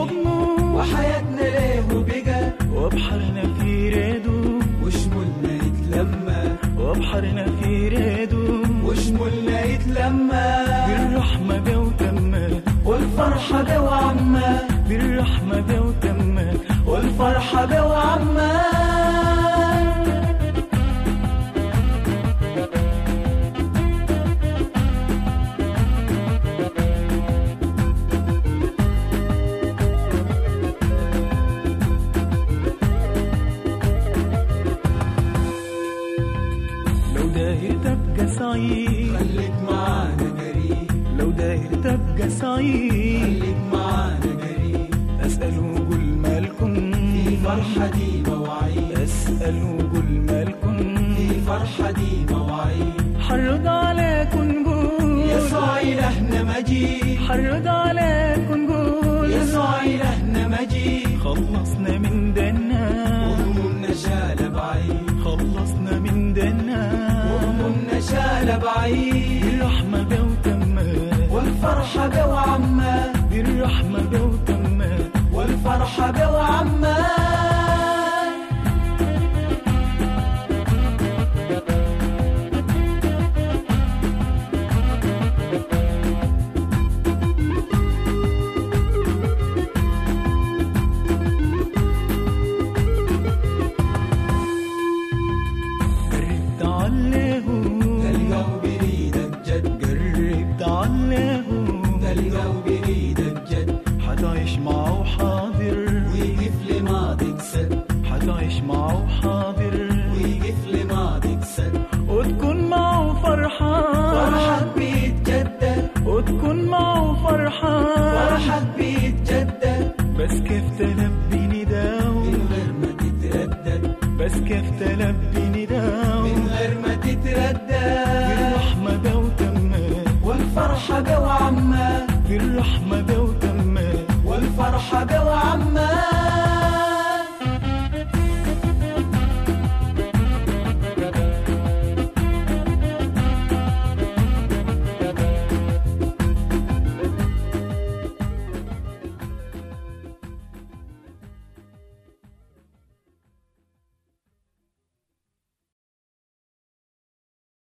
حضنه وحياتنا ليه بقى وبحرنا في ريده وشمولنا يتلمى وبحرنا في ريده وشمولنا يتلمى بالرحمة ده وتمه والفرحة ده وعمة بالرحمة ده وتمه والفرحة ده وعمة لو داهر تبقى سعيد خليك معانا قريب لو داهر تبقى سعيد خليك معانا قريب أسأل وقل مالكم في فرحة دي مواعيد أسأل وقل مالكم في فرحة دي مواعيد حرض عليكم قول يسوع إلهنا مجيد حرض عليكم قول يسوع إلهنا مجيد خلصنا من دنا وهمومنا شال بعيد خلصنا من دنا وهمومنا شال بعيد بالرحمة ده وتمه والفرحة ده وعمة بالرحمة ده وتمه والفرحة ده وعمة قرب تعليه تلقوا بريدك جد قرب تعليه تلقوا بريدك جد حتعيش معه حاضر ويقف لماضيك سد حتعيش معه حاضر ويقف لماضيك سد وتكون معه فرحان فرحك بيتجدد وتكون معه فرحان فرحك بيتجدد بس كيف تلبي نداو من غير ما تتردد بس كيف تلبي نداو من غير ما تتردد بالرحمة ده وتمه والفرحة ده وعمة بالرحمة ده وتمه والفرحة ده وعمة